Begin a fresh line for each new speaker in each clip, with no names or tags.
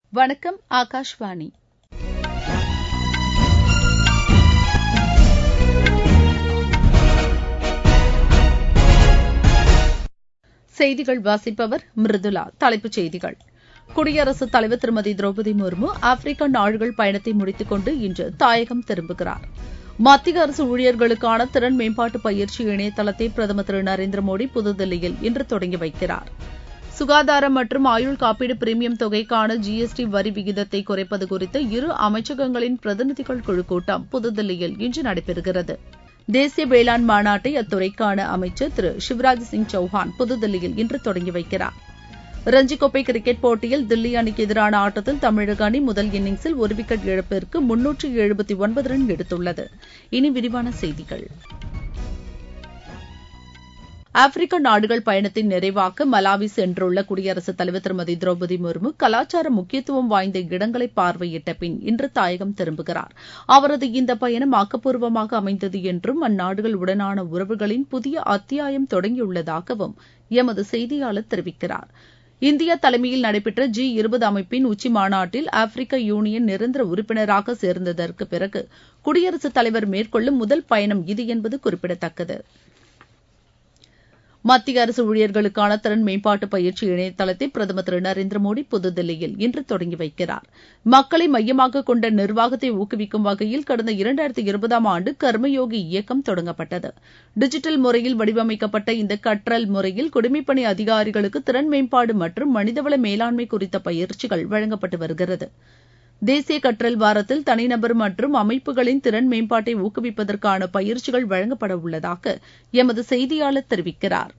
வணக்கம் ஆகாஷ்வாணி செய்திகள் வாசிப்பவர் மிருதுலா தலைப்புச் செய்திகள் குடியரசுத் தலைவர் திருமதி திரௌபதி முர்மு ஆப்பிரிக்க நாடுகள் பயணத்தை முடித்துக் கொண்டு இன்று தாயகம் திரும்புகிறார் மத்திய அரசு ஊழியர்களுக்கான திறன் மேம்பாட்டு பயிற்சி இணையதளத்தை பிரதமர் திரு நரேந்திர மோடி புதுதில்லியில் இன்று தொடங்கி வைக்கிறார் சுகாதாரம் மற்றும் ஆயுள் காப்பீடு பிரீமியம் தொகைக்கான ஜிஎஸ்டி வரி விகிதத்தை குறைப்பது குறித்து இரு அமைச்சகங்களின் பிரதிநிதிகள் குழு கூட்டம் புதுதில்லியில் இன்று நடைபெறுகிறது தேசிய வேளாண் மாநாட்டை அத்துறைக்கான அமைச்சர் திரு சிவராஜ் சிங் சௌஹான் புதுதில்லியில் இன்று தொடங்கி வைக்கிறார் ரஞ்சி கோப்பை கிரிக்கெட் போட்டியில் தில்லி அணிக்கு எதிரான ஆட்டத்தில் தமிழக அணி முதல் இன்னிங்ஸில் ஒரு விக்கெட் இழப்பிற்கு முன்னூற்று எழுபத்தி ஒன்பது ரன் எடுத்துள்ளது இனி விரிவான செய்திகள் ஆப்பிரிக்க நாடுகள் பயணத்தின் நிறைவாக மலாவி சென்றுள்ள குடியரசுத் தலைவர் திருமதி திரௌபதி முர்மு கலாச்சார முக்கியத்துவம் வாய்ந்த இடங்களை பார்வையிட்ட பின் இன்று தாயகம் திரும்புகிறார் அவரது இந்த பயணம் ஆக்கப்பூர்வமாக அமைந்தது என்றும் அந்நாடுகள் உடனான உறவுகளின் புதிய அத்தியாயம் தொடங்கியுள்ளதாகவும் எமது செய்தியாளர் தெரிவிக்கிறார் இந்தியா தலைமையில் நடைபெற்ற ஜி இருபது அமைப்பின் உச்சி மாநாட்டில் ஆப்பிரிக்க யூனியன் நிரந்தர உறுப்பினராக சேர்ந்ததற்கு பிறகு குடியரசுத் தலைவர் மேற்கொள்ளும் முதல் பயணம் இது என்பது குறிப்பிடத்தக்கது மத்திய அரசு ஊழியர்களுக்கான திறன் மேம்பாட்டு பயிற்சி இணையதளத்தை பிரதமர் திரு நரேந்திர மோடி புதுதில்லியில் இன்று தொடங்கி வைக்கிறார் மக்களை மையமாக கொண்ட நிர்வாகத்தை ஊக்குவிக்கும் வகையில் கடந்த இரண்டாயிரத்தி இருபதாம் ஆண்டு கர்மயோகி இயக்கம் தொடங்கப்பட்டது டிஜிட்டல் முறையில் வடிவமைக்கப்பட்ட இந்த கற்றல் முறையில் குடிமைப்பணி அதிகாரிகளுக்கு திறன் மேம்பாடு மற்றும் மனிதவள மேலாண்மை குறித்த பயிற்சிகள் வழங்கப்பட்டு வருகிறது தேசிய கற்றல் வாரத்தில் தனிநபர் மற்றும் அமைப்புகளின் திறன் மேம்பாட்டை ஊக்குவிப்பதற்கான பயிற்சிகள் வழங்கப்பட உள்ளதாக எமது செய்தியாளர் தெரிவிக்கிறார்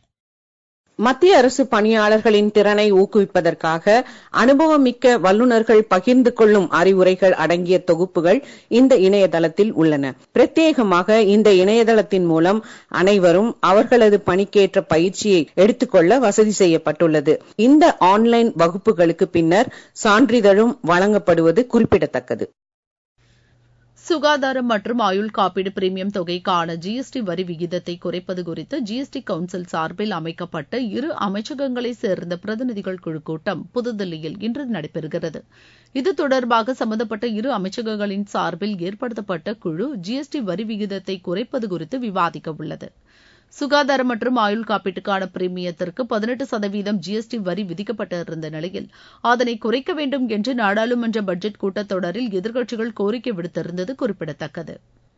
மத்திய அரசு பணியாளர்களின் திறனை ஊக்குவிப்பதற்காக அனுபவமிக்க வல்லுநர்கள் பகிர்ந்து கொள்ளும் அறிவுரைகள் அடங்கிய தொகுப்புகள் இந்த இணையதளத்தில் உள்ளன பிரத்யேகமாக இந்த இணையதளத்தின் மூலம் அனைவரும் அவர்களது பணிக்கேற்ற பயிற்சியை எடுத்துக்கொள்ள வசதி செய்யப்பட்டுள்ளது இந்த ஆன்லைன் வகுப்புகளுக்கு பின்னர் சான்றிதழும் வழங்கப்படுவது குறிப்பிடத்தக்கது
சுகாதாரம் மற்றும் ஆயுள் காப்பீடு பிரீமியம் தொகைக்கான ஜிஎஸ்டி வரி விகிதத்தை குறைப்பது குறித்து ஜிஎஸ்டி கவுன்சில் சார்பில் அமைக்கப்பட்ட இரு அமைச்சகங்களைச் சேர்ந்த பிரதிநிதிகள் குழு கூட்டம் புதுதில்லியில் இன்று நடைபெறுகிறது இது தொடர்பாக சம்பந்தப்பட்ட இரு அமைச்சகங்களின் சார்பில் ஏற்படுத்தப்பட்ட குழு ஜிஎஸ்டி வரி விகிதத்தை குறைப்பது குறித்து விவாதிக்க உள்ளது சுகாதாரம் மற்றும் ஆயுள் காப்பீட்டுக்கான பிரீமியத்திற்கு பதினெட்டு சதவீதம் ஜிஎஸ்டி வரி விதிக்கப்பட்டிருந்த நிலையில் அதனை குறைக்க வேண்டும் என்று நாடாளுமன்ற பட்ஜெட் கூட்டத்தொடரில் எதிர்க்கட்சிகள் கோரிக்கை விடுத்திருந்தது குறிப்பிடத்தக்கது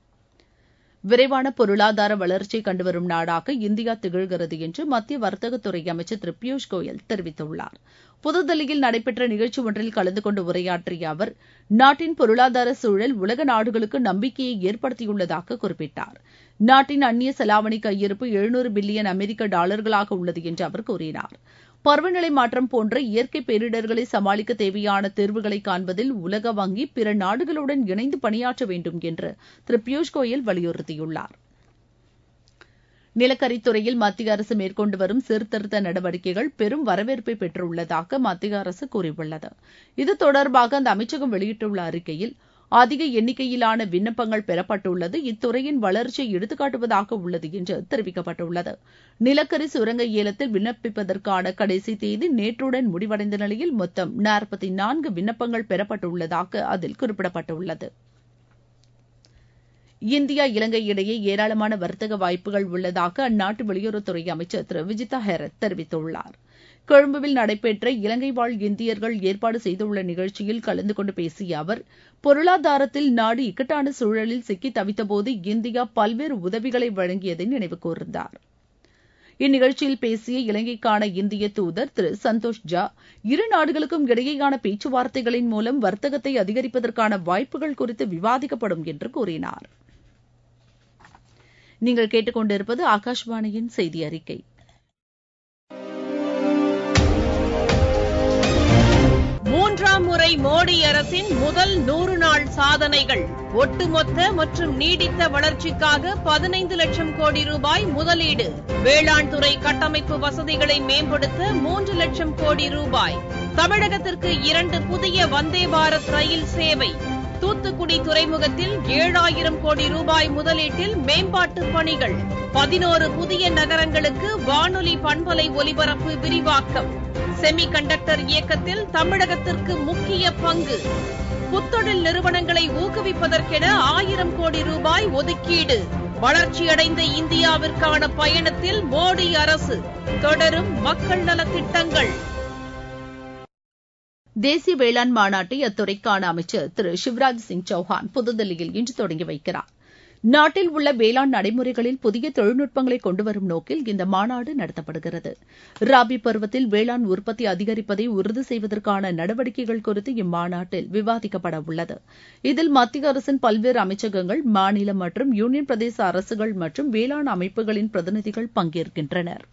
விரைவான பொருளாதார வளர்ச்சியை கண்டுவரும் நாடாக இந்தியா திகழ்கிறது என்று மத்திய வர்த்தகத்துறை அமைச்சர் திரு பியூஷ் கோயல் தெரிவித்துள்ளார் புதுதில்லியில் நடைபெற்ற நிகழ்ச்சி ஒன்றில் கலந்து கொண்டு உரையாற்றிய அவர் நாட்டின் பொருளாதார சூழல் உலக நாடுகளுக்கு நம்பிக்கையை ஏற்படுத்தியுள்ளதாக குறிப்பிட்டார் நாட்டின் அந்நிய செலாவணி கையிருப்பு எழுநூறு பில்லியன் அமெரிக்க டாலர்களாக உள்ளது என்று அவர் கூறினார் பருவநிலை மாற்றம் போன்ற இயற்கை பேரிடர்களை சமாளிக்க தேவையான தீர்வுகளை காண்பதில் உலக வங்கி பிற நாடுகளுடன் இணைந்து பணியாற்ற வேண்டும் என்று திரு பியூஷ் கோயல் வலியுறுத்தியுள்ளார் நிலக்கரித்துறையில் மத்திய அரசு மேற்கொண்டு வரும் சீர்திருத்த நடவடிக்கைகள் பெரும் வரவேற்பை பெற்றுள்ளதாக மத்திய அரசு கூறியுள்ளது இது தொடர்பாக அந்த அமைச்சகம் வெளியிட்டுள்ள அறிக்கையில் அதிக எண்ணிக்கையிலான விண்ணப்பங்கள் பெறப்பட்டுள்ளது இத்துறையின் வளர்ச்சியை எடுத்துக்காட்டுவதாக உள்ளது என்று தெரிவிக்கப்பட்டுள்ளது நிலக்கரி சுரங்க ஏலத்தில் விண்ணப்பிப்பதற்கான கடைசி தேதி நேற்றுடன் முடிவடைந்த நிலையில் மொத்தம் நாற்பத்தி நான்கு விண்ணப்பங்கள் பெறப்பட்டுள்ளதாக அதில் குறிப்பிடப்பட்டுள்ளது இந்தியா இலங்கை இடையே ஏராளமான வர்த்தக வாய்ப்புகள் உள்ளதாக அந்நாட்டு வெளியுறவுத்துறை அமைச்சர் திரு விஜிதா ஹெரத் தெரிவித்துள்ளார் கொழும்புவில் நடைபெற்ற இலங்கை வாழ் இந்தியர்கள் ஏற்பாடு செய்துள்ள நிகழ்ச்சியில் கலந்து கொண்டு பேசிய அவர் பொருளாதாரத்தில் நாடு இக்கட்டான சூழலில் சிக்கி தவித்தபோது இந்தியா பல்வேறு உதவிகளை வழங்கியதை நினைவு கூர்ந்தார் இந்நிகழ்ச்சியில் பேசிய இலங்கைக்கான இந்திய தூதர் திரு சந்தோஷ் ஜா இரு நாடுகளுக்கும் இடையேயான பேச்சுவார்த்தைகளின் மூலம் வர்த்தகத்தை அதிகரிப்பதற்கான வாய்ப்புகள் குறித்து விவாதிக்கப்படும் என்று கூறினார் நீங்கள் கேட்டுக்கொண்டிருப்பது ஆகாஷ்வாணியின் செய்தி அறிக்கை
மூன்றாம் முறை மோடி அரசின் முதல் நூறு நாள் சாதனைகள் ஒட்டுமொத்த மற்றும் நீடித்த வளர்ச்சிக்காக பதினைந்து லட்சம் கோடி ரூபாய் முதலீடு வேளாண் துறை கட்டமைப்பு வசதிகளை மேம்படுத்த மூன்று லட்சம் கோடி ரூபாய் தமிழகத்திற்கு இரண்டு புதிய வந்தே பாரத் ரயில் சேவை தூத்துக்குடி துறைமுகத்தில் ஏழாயிரம் கோடி ரூபாய் முதலீட்டில் மேம்பாட்டு பணிகள் பதினோரு புதிய நகரங்களுக்கு வானொலி பண்பலை ஒலிபரப்பு விரிவாக்கம் செமி கண்டக்டர் இயக்கத்தில் தமிழகத்திற்கு முக்கிய பங்கு புத்தொழில் நிறுவனங்களை ஊக்குவிப்பதற்கென ஆயிரம் கோடி ரூபாய் ஒதுக்கீடு வளர்ச்சியடைந்த இந்தியாவிற்கான பயணத்தில் மோடி அரசு தொடரும் மக்கள் நலத்திட்டங்கள்
தேசிய வேளாண் மாநாட்டை அத்துறைக்கான அமைச்சர் திரு சிவராஜ் சிங் சௌஹான் புதுதில்லியில் இன்று தொடங்கி வைக்கிறார் நாட்டில் உள்ள வேளாண் நடைமுறைகளில் புதிய தொழில்நுட்பங்களை கொண்டுவரும் நோக்கில் இந்த மாநாடு நடத்தப்படுகிறது ராபி பருவத்தில் வேளாண் உற்பத்தி அதிகரிப்பதை உறுதி செய்வதற்கான நடவடிக்கைகள் குறித்து இம்மாநாட்டில் விவாதிக்கப்பட உள்ளது இதில் மத்திய அரசின் பல்வேறு அமைச்சகங்கள் மாநில மற்றும் யூனியன் பிரதேச அரசுகள் மற்றும் வேளாண் அமைப்புகளின் பிரதிநிதிகள் பங்கேற்கின்றனர்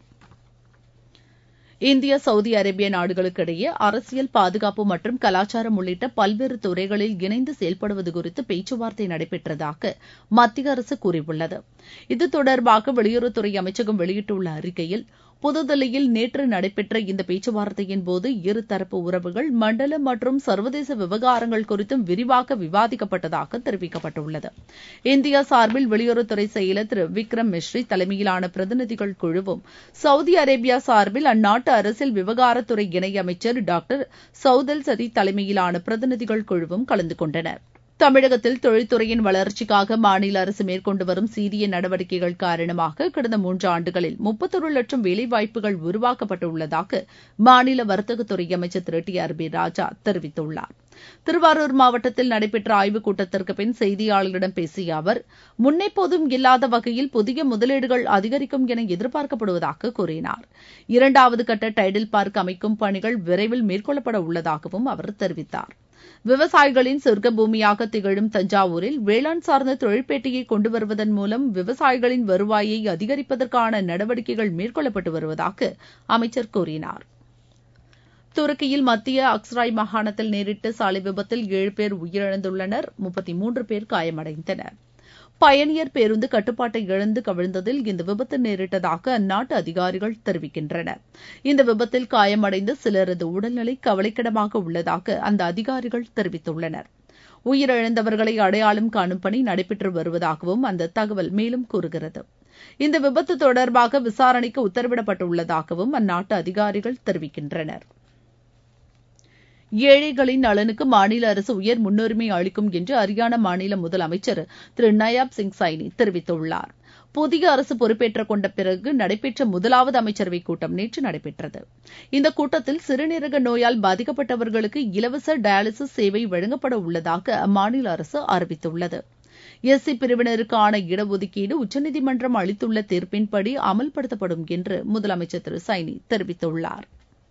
இந்தியா சவுதி அரேபிய நாடுகளுக்கிடையே அரசியல் பாதுகாப்பு மற்றும் கலாச்சாரம் உள்ளிட்ட பல்வேறு துறைகளில் இணைந்து செயல்படுவது குறித்து பேச்சுவார்த்தை நடைபெற்றதாக மத்திய அரசு கூறியுள்ளது இது தொடர்பாக வெளியுறவுத்துறை அமைச்சகம் வெளியிட்டுள்ள அறிக்கையில் புதுதில்லியில் நேற்று நடைபெற்ற இந்த பேச்சுவார்த்தையின் போது இருதரப்பு உறவுகள் மண்டல மற்றும் சர்வதேச விவகாரங்கள் குறித்தும் விரிவாக விவாதிக்கப்பட்டதாக தெரிவிக்கப்பட்டுள்ளது இந்தியா சார்பில் வெளியுறவுத்துறை செயலர் திரு விக்ரம் மிஸ்ரி தலைமையிலான பிரதிநிதிகள் குழுவும் சவுதி அரேபியா சார்பில் அந்நாட்டு அரசியல் விவகாரத்துறை இணையமைச்சர் டாக்டர் சவுதல் சதி தலைமையிலான பிரதிநிதிகள் குழுவும் கலந்து கொண்டனர் தமிழகத்தில் தொழில்துறையின் வளர்ச்சிக்காக மாநில அரசு மேற்கொண்டு வரும் சீரிய நடவடிக்கைகள் காரணமாக கடந்த மூன்று ஆண்டுகளில் முப்பத்தொரு லட்சம் வேலைவாய்ப்புகள் உருவாக்கப்பட்டுள்ளதாக மாநில வர்த்தகத்துறை அமைச்சர் Thiru T R B Raja தெரிவித்துள்ளார் திருவாரூர் மாவட்டத்தில் நடைபெற்ற ஆய்வுக் கூட்டத்திற்கு பின் செய்தியாளர்களிடம் பேசிய அவர் முன்னெப்போதும் இல்லாத வகையில் புதிய முதலீடுகள் அதிகரிக்கும் என எதிர்பார்க்கப்படுவதாக கூறினார் இரண்டாவது கட்ட டைடில் பார்க் அமைக்கும் பணிகள் விரைவில் மேற்கொள்ளப்பட உள்ளதாகவும் அவர் தெரிவித்தார் விவசாயிகளின் சொர்க்க பூமியாக திகழும் தஞ்சாவூரில் வேளாண் சார்ந்த தொழிற்பேட்டையை கொண்டு வருவதன் மூலம் விவசாயிகளின் வருவாயை அதிகரிப்பதற்கான நடவடிக்கைகள் மேற்கொள்ளப்பட்டு வருவதாக அமைச்சர் கூறினார் துருக்கியில் மத்திய அக்ஸ்ராய் மாகாணத்தில் நேரிட்ட சாலை விபத்தில் ஏழு பேர் உயிரிழந்துள்ளனர் முப்பத்தி மூன்று பேர் காயமடைந்தனர் பயணியர் பேருந்து கட்டுப்பாட்டை இழந்து கவிழ்ந்ததில் இந்த விபத்து நேரிட்டதாக அந்நாட்டு அதிகாரிகள் தெரிவிக்கின்றனர் இந்த விபத்தில் காயமடைந்த சிலரது உடல்நிலை கவலைக்கிடமாக உள்ளதாக அந்த அதிகாரிகள் தெரிவித்துள்ளனர் உயிரிழந்தவர்களை அடையாளம் காணும் பணி நடைபெற்று வருவதாகவும் அந்த தகவல் மேலும் கூறுகிறது இந்த விபத்து தொடர்பாக விசாரணைக்கு உத்தரவிடப்பட்டுள்ளதாகவும் அந்நாட்டு அதிகாரிகள் தெரிவிக்கின்றனர் ஏழைகளின் நலனுக்கு மாநில அரசு உயர் முன்னுரிமை அளிக்கும் என்று ஹரியானா மாநில முதலமைச்சர் திரு நயாப் சிங் சைனி தெரிவித்துள்ளார் புதிய அரசு பொறுப்பேற்றுக் கொண்ட பிறகு நடைபெற்ற முதலாவது அமைச்சரவைக் கூட்டம் நேற்று நடைபெற்றது இந்த கூட்டத்தில் சிறுநீரக நோயால் பாதிக்கப்பட்டவர்களுக்கு இலவச டயாலிசிஸ் சேவை வழங்கப்பட உள்ளதாக அம்மாநில அரசு அறிவித்துள்ளது எஸ்சி பிரிவினருக்கான இடஒதுக்கீடு உச்சநீதிமன்றம் அளித்துள்ள தீர்ப்பின்படி அமல்படுத்தப்படும் என்று முதலமைச்சர் திரு சைனி தெரிவித்துள்ளார்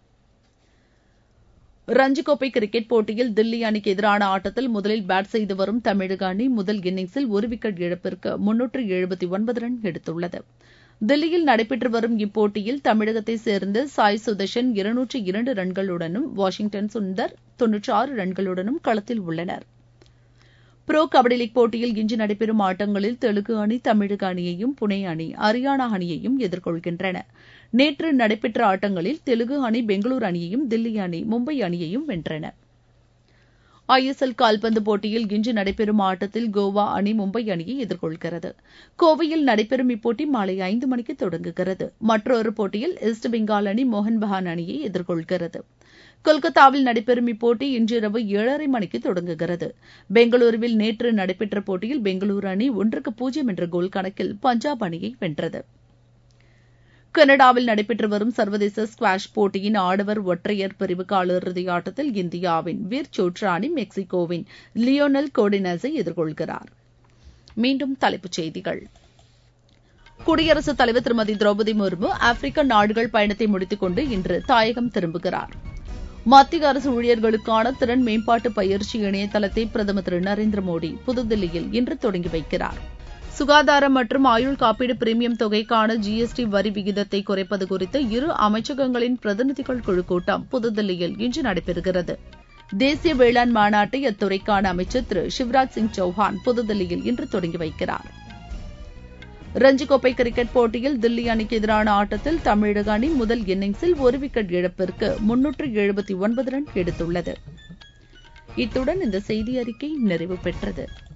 ரஞ்சி கோப்பை கிரிக்கெட் போட்டியில் தில்லி அணிக்கு எதிரான ஆட்டத்தில் முதலில் பேட் செய்து வரும் தமிழக அணி முதல் இன்னிங்ஸில் ஒரு விக்கெட் இழப்பிற்கு முன்னூற்று எழுபத்தி ஒன்பது ரன் எடுத்துள்ளது தில்லியில் நடைபெற்று வரும் இப்போட்டியில் தமிழகத்தைச் சேர்ந்த சாய் சுதர்ஷன் இருநூற்று இரண்டு ரன்களுடனும் வாஷிங்டன் சுந்தர் தொன்னூற்றி ஆறு ரன்களுடனும் களத்தில் உள்ளனர் புரோ கபடி லீக் போட்டியில் இன்று நடைபெறும் ஆட்டங்களில் தெலுங்கு அணி தமிழக அணியையும் புனே அணி ஹரியானா அணியையும் எதிர்கொள்கின்றன நேற்று நடைபெற்ற ஆட்டங்களில் தெலுங்கு அணி பெங்களூரு அணியையும் தில்லி அணி மும்பை அணியையும் வென்றன ஐஎஸ்எல் கால்பந்து போட்டியில் இன்று நடைபெறும் ஆட்டத்தில் கோவா அணி மும்பை அணியை எதிர்கொள்கிறது கோவையில் நடைபெறும் இப்போட்டி மாலை ஐந்து மணிக்கு தொடங்குகிறது மற்றொரு போட்டியில் ஈஸ்ட் பெங்கால் அணி மோகன் பகான் அணியை எதிர்கொள்கிறது கொல்கத்தாவில் நடைபெறும் இப்போட்டி இன்றிரவு ஏழரை மணிக்கு தொடங்குகிறது பெங்களூருவில் நேற்று நடைபெற்ற போட்டியில் பெங்களூரு அணி ஒன்றுக்கு பூஜ்ஜியம் என்ற கோல் கணக்கில் பஞ்சாப் அணியை வென்றது கனடாவில் நடைபெற்று வரும் சர்வதேச ஸ்குவாஷ் போட்டியின் ஆடவர் ஒற்றையர் பிரிவு காலிறுதி ஆட்டத்தில் இந்தியாவின் வீர் சோட்ரா அணி மெக்சிகோவின் லியோனல் கோடினஸை எதிர்கொள்கிறார் மீண்டும் தலைப்புச் செய்திகள் குடியரசுத் தலைவர் திருமதி திரௌபதி முர்மு ஆப்பிரிக்க நாடுகள் பயணத்தை முடித்துக்கொண்டு இன்று தாயகம் திரும்புகிறார் மத்திய அரசு ஊழியர்களுக்கான திறன் மேம்பாட்டு பயிற்சி இணையதளத்தை பிரதமர் திரு நரேந்திர மோடி புதுதில்லியில் இன்று தொடங்கி வைக்கிறார் சுகாதாரம் மற்றும் ஆயுள் காப்பீடு பிரீமியம் தொகைக்கான ஜிஎஸ்டி வரி விகிதத்தை குறைப்பது குறித்து இரு அமைச்சகங்களின் பிரதிநிதிகள் குழு கூட்டம் புதுதில்லியில் இன்று நடைபெறுகிறது தேசிய வேளாண் மாநாட்டை அத்துறைக்கான அமைச்சர் திரு சிவராஜ் சிங் சௌஹான் புதுதில்லியில் இன்று தொடங்கி வைக்கிறார் ரஞ்சி கோப்பை கிரிக்கெட் போட்டியில் தில்லி அணிக்கு எதிரான ஆட்டத்தில் தமிழக அணி முதல் இன்னிங்ஸில் ஒரு விக்கெட் இழப்பிற்கு முன்னூற்று எழுபத்தி ஒன்பது ரன் எடுத்துள்ளது இத்துடன் இந்த செய்தி அறிக்கை நிறைவு பெற்றது